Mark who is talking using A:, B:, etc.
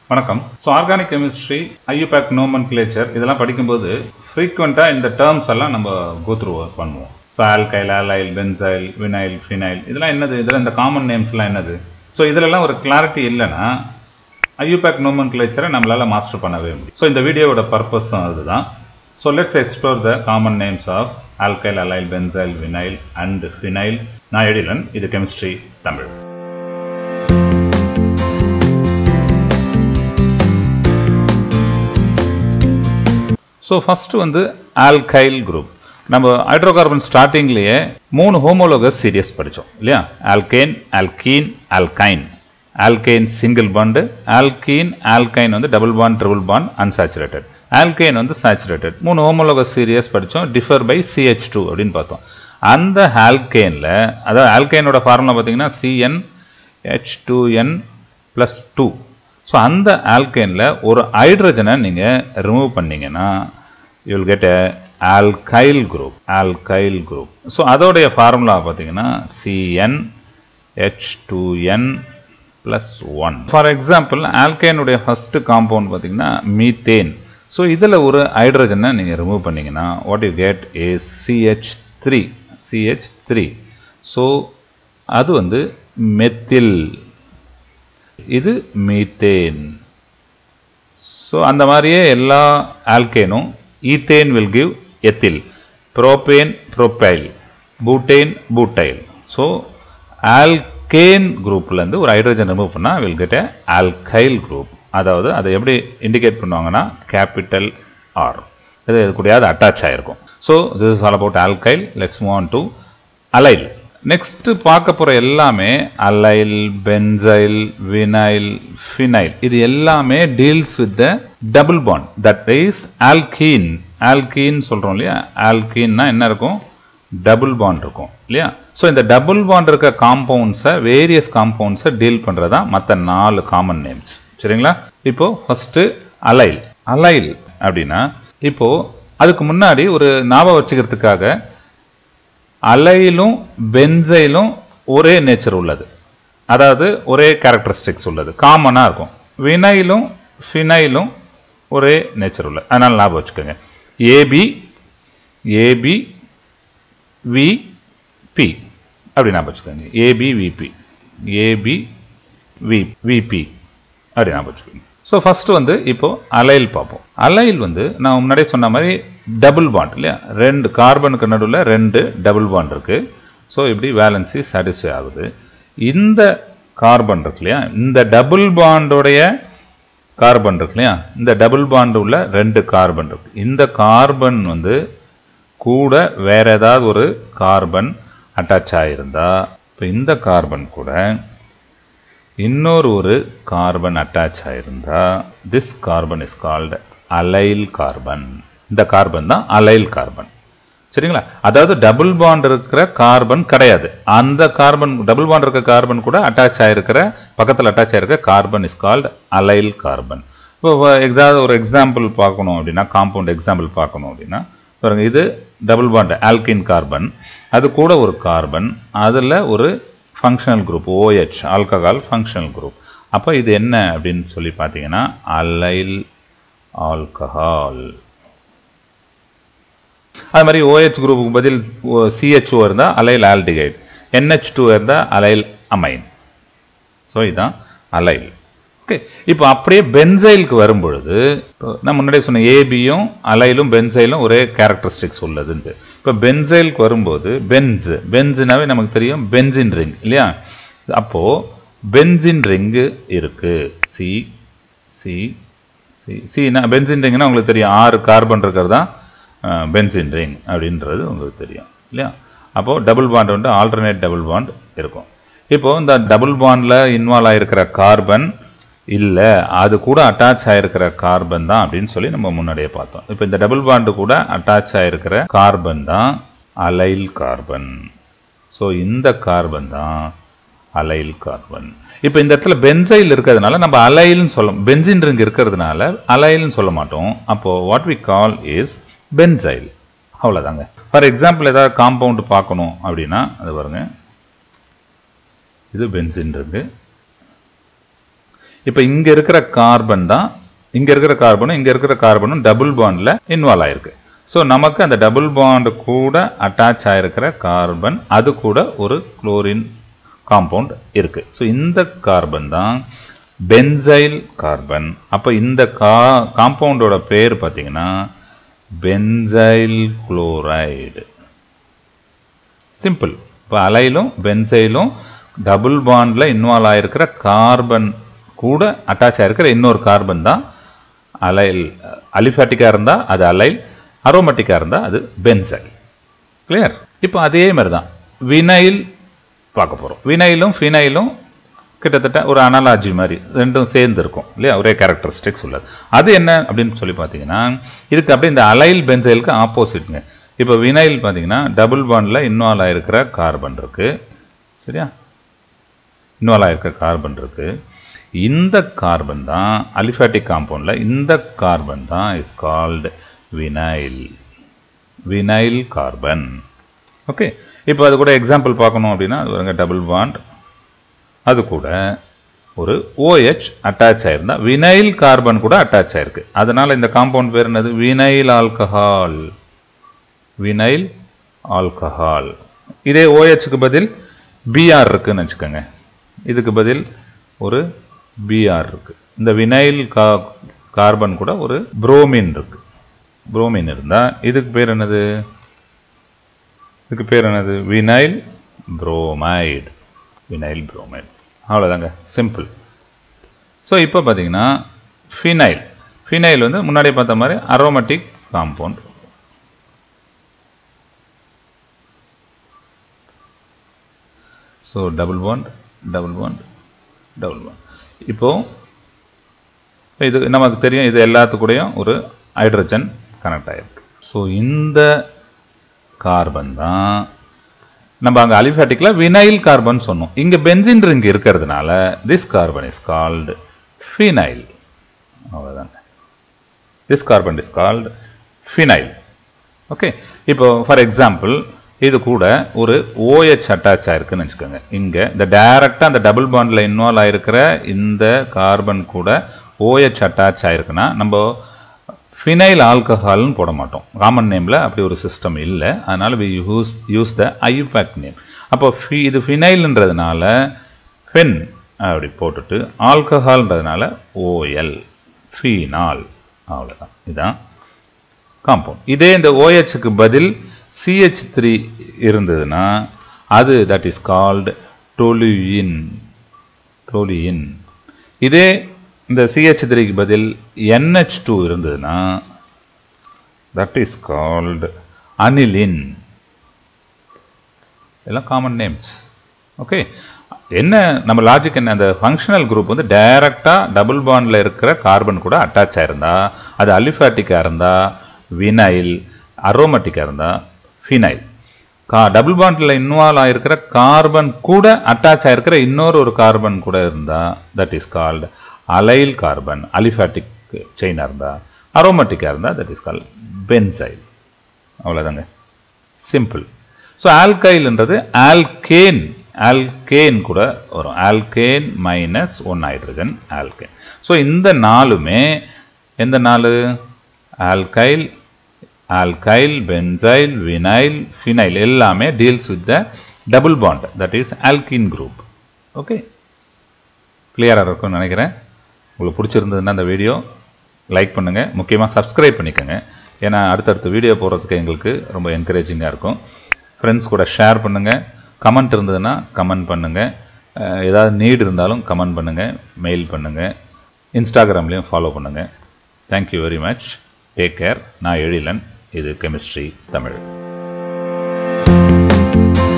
A: வணக்கம் so organic chemistry IUPAC nomenclature இதெல்லாம் படிக்கும்போது ஃப்ரீக்வெண்ட்டாக இந்த டேர்ம்ஸ் எல்லாம் நம்ம கோத்ரூ பண்ணுவோம் so alkyl allyl benzyl vinyl phenyl இதெல்லாம் என்னது இதெல்லாம் இந்த காமன் நேம்ஸ்லாம் என்னது ஸோ இதிலெல்லாம் ஒரு கிளாரிட்டி இல்லைன்னா ஐயூபேக் நோமன் கிளேச்சரை நம்மளால் மாஸ்டர் பண்ணவே முடியும் ஸோ இந்த வீடியோவோட பர்பஸும் அதுதான் so let's explore the common names of alkyl allyl benzyl vinyl and phenyl நான் எழிலன் இது கெமிஸ்ட்ரி தமிழ் ஸோ ஃபஸ்ட்டு வந்து ஆல்கைல் குரூப் நம்ம ஹைட்ரோகார்பன் ஸ்டார்டிங்லேயே மூணு ஹோமோலோகஸ் சீரியஸ் படித்தோம் இல்லையா alkane alkene alkyne alkane single bond alkene alkyne வந்து double bond triple bond unsaturated alkyne வந்து சாச்சுரேட்டட் மூணு ஹோமோலோகஸ் சீரியஸ் படித்தோம் டிஃபர் பை சிஹெச் டூ அப்படின்னு பார்த்தோம் அந்த ஆல்கேனில் அதாவது ஆல்கைனோட ஃபார்முலா பார்த்தீங்கன்னா CN H two N plus two so அந்த ஆல்கைனில் ஒரு ஹைட்ரஜனை நீங்கள் ரிமூவ் பண்ணீங்கன்னா you will get a alkyl group alkyl group so அதோடைய ஃபார்முலா பார்த்தீங்கன்னா CN H two N plus one for example ஆல்கைனுடைய ஃபஸ்ட்டு காம்பவுண்ட் பார்த்தீங்கன்னா மீத்தேன் ஸோ இதில் ஒரு ஹைட்ரஜனை நீங்கள் ரிமூவ் பண்ணீங்கன்னா what you get a CH three CH three so அது வந்து மெத்தில் இது மீத்தேன் ஸோ அந்த மாதிரியே எல்லா ஆல்கேனும் ethane will give ethyl propane propyl பூட்டேன் பூட்டைல் so alkane குரூப்லேருந்து ஒரு ஹைட்ரஜன் ரிமூவ் பண்ணால் will get a alkyl group அதாவது அதை எப்படி இண்டிகேட் பண்ணுவாங்கன்னா கேபிட்டல் ஆர் இது கூடயாவது அட்டாச் ஆகிருக்கும் so this is all about alkyl let's move on to allyl next பார்க்க போகிற எல்லாமே அலைல் பென்சைல் வினைல் ஃபினைல் இது எல்லாமே deals with the double bond that is alkene alkene சொல்கிறோம் இல்லையா ஆல்கீன்னா என்ன இருக்கும் டபுள் பாண்ட் இருக்கும் இல்லையா ஸோ இந்த டபுள் பாண்ட் இருக்க காம்பவுண்ட்ஸை வேரியஸ் காம்பவுண்ட்ஸை டீல் பண்ணுறதா மற்ற நாலு காமன் நேம்ஸ் சரிங்களா இப்போ ஃபர்ஸ்ட் அலைல் அலைல் அப்படின்னா இப்போ அதுக்கு முன்னாடி ஒரு ஞாபகம் வச்சுக்கிறதுக்காக அலைலும் பென்சைலும் ஒரே நேச்சர் உள்ளது அதாவது ஒரே கேரக்டரிஸ்டிக்ஸ் உள்ளது காமனாக இருக்கும் வினைலும் ஃபினைலும் ஒரே நேச்சர் உள்ளது அதனால் ஞாபகம் வச்சுக்கோங்க ஏபி ஏபி விபி அப்படி ஞாபகம் வச்சுக்கோங்க AB VP AB V VP அப்படி ஞாபகம் வச்சுக்கோங்க ஸோ ஃபர்ஸ்ட் வந்து இப்போ அலைல் பார்ப்போம் அலைல் வந்து நான் முன்னாடியே சொன்ன மாதிரி டபுள் பாண்ட் இல்லையா ரெண்டு கார்பனுக்கு நடுவில் ரெண்டு டபுள் பாண்ட் இருக்கு ஸோ இப்படி வேலன்சி சாட்டிஸ்ஃபை ஆகுது இந்த கார்பன் இருக்கு இல்லையா இந்த டபுள் பாண்டோடைய கார்பன் இருக்கு இல்லையா இந்த டபுள் பாண்ட் உள்ள ரெண்டு கார்பன் இருக்கு இந்த கார்பன் வந்து கூட வேற ஏதாவது ஒரு கார்பன் அட்டாச் ஆகிருந்தா இப்போ இந்த கார்பன் கூட இன்னொரு ஒரு கார்பன் அட்டாச் ஆயிருந்தா this carbon is called allyl carbon இந்த கார்பன் தான் அலைல் கார்பன் சரிங்களா அதாவது டபுள் பாண்ட் இருக்கிற கார்பன் கிடையாது அந்த கார்பன் டபுள் பாண்ட் இருக்கிற கார்பன் கூட அட்டாச் ஆயிருக்கிற பக்கத்தில் அட்டாச் ஆயிருக்கிற carbon is called allyl carbon இப்போ ஏதாவது ஒரு எக்ஸாம்பிள் பார்க்கணும் அப்படின்னா காம்பவுண்ட் எக்ஸாம்பிள் பார்க்கணும் அப்படின்னா பாருங்க இது டபுள் பாண்ட் ஆல்கின் கார்பன் அது கூட ஒரு கார்பன் அதில் ஒரு functional group OH alcohol functional group அப்போ இது என்ன அப்படின்னு சொல்லி பார்த்தீங்கன்னா அலைல் ஆல்கஹால் அது மாதிரி ஓஹெச் குரூப்புக்கு பதில் சிஹெச்ஓ இருந்தால் அலைல் ஆல்டிகைட் என்ஹெச் டூ இருந்தால் அலைல் அமைன் ஸோ இதுதான் அலைல் ஓகே இப்போ அப்படியே பென்சைலுக்கு வரும்பொழுது நான் முன்னாடியே சொன்ன ஏபியும் அலைலும் பென்சைலும் ஒரே கேரக்டரிஸ்டிக்ஸ் உள்ளதுன்ட்டு இப்போ பென்சைலுக்கு வரும்போது பென்ஸ் பென்ஸுனாவே நமக்கு தெரியும் பென்சின் ரிங் இல்லையா அப்போது பென்சின் ரிங்கு இருக்கு சி சி சி சினா பென்சின் ரிங்னா உங்களுக்கு தெரியும் ஆறு கார்பன் இருக்கிறது தான் பென்சின் ரிங் அப்படின்றது உங்களுக்கு தெரியும் இல்லையா அப்போது டபுள் பாண்ட் வந்து ஆல்டர்னேட் டபுள் பாண்ட் இருக்கும் இப்போது இந்த டபுள் பாண்டில் இன்வால்வ் ஆகிருக்கிற கார்பன் இல்லை அது கூட அட்டாச் ஆகிருக்கிற கார்பன் தான் அப்படின்னு சொல்லி நம்ம முன்னாடியே பார்த்தோம் இப்போ இந்த டபுள் பாண்டு கூட அட்டாச் ஆகிருக்கிற கார்பன் தான் அலைல் கார்பன் ஸோ இந்த கார்பன் தான் அலைல் கார்பன் இப்போ இந்த இடத்துல பென்சைல் இருக்கிறதுனால நம்ம அலைல்னு சொல்ல பென்சின் ரிங் இருக்கிறதுனால அலைல்னு சொல்ல மாட்டோம் அப்போது what we call is benzyl அவ்வளோதாங்க ஃபார் எக்ஸாம்பிள் ஏதாவது காம்பவுண்ட் பார்க்கணும் அப்படின்னா அது பாருங்க இது பென்சின் இருக்கு இப்போ இங்க இருக்கிற கார்பன் தான் இங்க இருக்கிற கார்பனும் இங்க இருக்கிற கார்பனும் டபுள் பாண்ட்ல இன்வால்வ் ஆயிருக்கு ஸோ நமக்கு அந்த டபுள் பாண்ட் கூட அட்டாச் ஆயிருக்கிற கார்பன் அது கூட ஒரு குளோரின் காம்பவுண்ட் இருக்கு ஸோ இந்த கார்பன் தான் பென்சைல் கார்பன் அப்போ இந்த கா காம்பவுண்டோட பேர் பார்த்தீங்கன்னா பென்சைல் குளோரைடு சிம்பிள் இப்போ அலைலும் பென்சைலும் டபுள் பாண்டில் இன்வால்வ் ஆயிருக்கிற கார்பன் கூட அட்டாச் ஆயிருக்கிற இன்னொரு கார்பன் தான் அலைல் அலிஃபேட்டிக்காக இருந்தால் அது அலைல் அரோமேட்டிக்காக இருந்தால் அது பென்சைல் கிளியர் இப்போ அதே மாதிரி தான் வினைல் பார்க்க போகிறோம் வினைலும் ஃபினைலும் கிட்டத்தட்ட ஒரு அனலாஜி மாதிரி ரெண்டும் சேர்ந்து இருக்கும் இல்லையா ஒரே கேரக்டரிஸ்டிக்ஸ் உள்ளது அது என்ன அப்படின்னு சொல்லி பார்த்தீங்கன்னா இதுக்கு அப்படியே இந்த அலைல் பென்சைலுக்கு ஆப்போசிட்ங்க இப்போ வினைல் பார்த்தீங்கன்னா டபுள் பாண்டில் இன்வால்வ் ஆயிருக்கிற கார்பன் இருக்கு சரியா இன்வால்வ் ஆயிருக்கிற கார்பன் இருக்கு இந்த கார்பன் தான் அலிஃபேட்டிக் காம்பவுண்டில் இந்த கார்பன் தான் is called vinyl vinyl carbon okay இப்போ அது கூட எக்ஸாம்பிள் பார்க்கணும் அப்படின்னா அது பாருங்க டபுள் பாண்ட் அது கூட ஒரு OH அட்டாச் ஆயிருந்தா வினைல் கார்பன் கூட அட்டாச் ஆயிருக்கு அதனால இந்த காம்பவுண்ட் பேர் என்னது வினைல் ஆல்கஹால் வினைல் ஆல்கஹால் இதே OHக்கு பதில் பிஆர் இருக்குன்னு வச்சுக்கோங்க இதுக்கு பதில் ஒரு பிஆர் இருக்கு இந்த வினைல் கா கார்பன் கூட ஒரு புரோமின் இருக்கு புரோமின் இருந்தா இதுக்கு பேர் என்னது இதுக்கு பேர் என்னது வினைல் புரோமைடு வினைல் புரோமைடு அவ்வளோதாங்க சிம்பிள் ஸோ இப்போ பார்த்தீங்கன்னா ஃபினைல் ஃபினைல் வந்து முன்னாடி பார்த்த மாதிரி aromatic compound so double bond double bond double bond இப்போ இது நமக்கு தெரியும் இது எல்லாத்துக்கூடயும் ஒரு ஹைட்ரஜன் கனெக்ட் ஆகிருக்கு ஸோ இந்த கார்பன் தான் நம்ம அங்கே அலிஃபேட்டிக்கில் வினைல் கார்பன் சொன்னோம் இங்கே பென்சின் ரிங் இருக்கிறதுனால this carbon is called phenyl அவ்வளோதாங்க this carbon is called phenyl okay இப்போ ஃபார் எக்ஸாம்பிள் இது கூட ஒரு OH அட்டாச் ஆயிருக்குன்னு வச்சுக்கோங்க இங்கே இந்த டைரக்டாக அந்த டபுள் பாண்டில் இன்வால்வ் ஆயிருக்கிற இந்த கார்பன் கூட OH அட்டாச் ஆயிருக்குன்னா நம்ம ஃபினைல் ஆல்கஹால்னு போட மாட்டோம் காமன் நேமில் அப்படி ஒரு சிஸ்டம் இல்லை அதனால வி யூஸ் யூஸ் த ஐஃபேக்ட் நேம் அப்போ ஃபி இது ஃபினைல்ன்றதுனால ஃபென் அப்படி போட்டுட்டு ஆல்கஹால்ன்றதுனால ஓஎல் ஃபீனால் அவ்வளோதான் இதுதான் காம்பவுண்ட் இதே இந்த ஓஹெச்சுக்கு பதில் சிஹெச் த்ரீ இருந்ததுன்னா அது that is called toluene toluene இதே இந்த சிஹெச் த்ரீக்கு பதில் என்ஹெச் டூ இருந்ததுன்னா தட் இஸ் கால்டு அனிலின் எல்லாம் காமன் நேம்ஸ் ஓகே என்ன நம்ம லாஜிக் என்ன அந்த ஃபங்க்ஷனல் குரூப் வந்து டைரக்டாக டபுள் பாண்டில் இருக்கிற கார்பன் கூட அட்டாச் ஆயிருந்தா அது அலிஃபேட்டிக்காக இருந்தா வினைல் அரோமேட்டிக்காக இருந்தா ஃபினைல் கா டபுள் பாண்டில் இன்வால்வ் ஆயிருக்கிற கார்பன் கூட அட்டாச் ஆயிருக்கிற இன்னொரு ஒரு கார்பன் கூட இருந்தா that is called allyl carbon aliphatic செயினாக இருந்தா அரோமேட்டிக்காக இருந்தா தட் இஸ் கால்ட் பென்சைல் அவ்வளோதாங்க சிம்பிள் ஸோ ஆல்கைல்ன்றது ஆல்கேன் ஆல்கேன் கூட வரும் alkane minus one hydrogen alkane so இந்த நாலுமே எந்த நாலு alkyl alkyl benzyl vinyl phenyl எல்லாமே deals with the double bond that is alkene group okay கிளியராக இருக்கும்னு நினைக்கிறேன் உங்களுக்கு பிடிச்சிருந்ததுன்னா அந்த வீடியோ லைக் பண்ணுங்கள் முக்கியமாக சப்ஸ்கிரைப் பண்ணிக்கோங்க ஏன்னா அடுத்தடுத்த வீடியோ போடுறதுக்கு எங்களுக்கு ரொம்ப என்கரேஜிங்காக இருக்கும் ஃப்ரெண்ட்ஸ் கூட ஷேர் பண்ணுங்கள் கமெண்ட் இருந்ததுன்னா கமெண்ட் பண்ணுங்கள் ஏதாவது நீட் இருந்தாலும் கமெண்ட் பண்ணுங்கள் மெயில் பண்ணுங்கள் இன்ஸ்டாகிராம்லேயும் ஃபாலோ பண்ணுங்கள் thank you very much take care நான் எழிலன் இது கெமிஸ்ட்ரி தமிழ்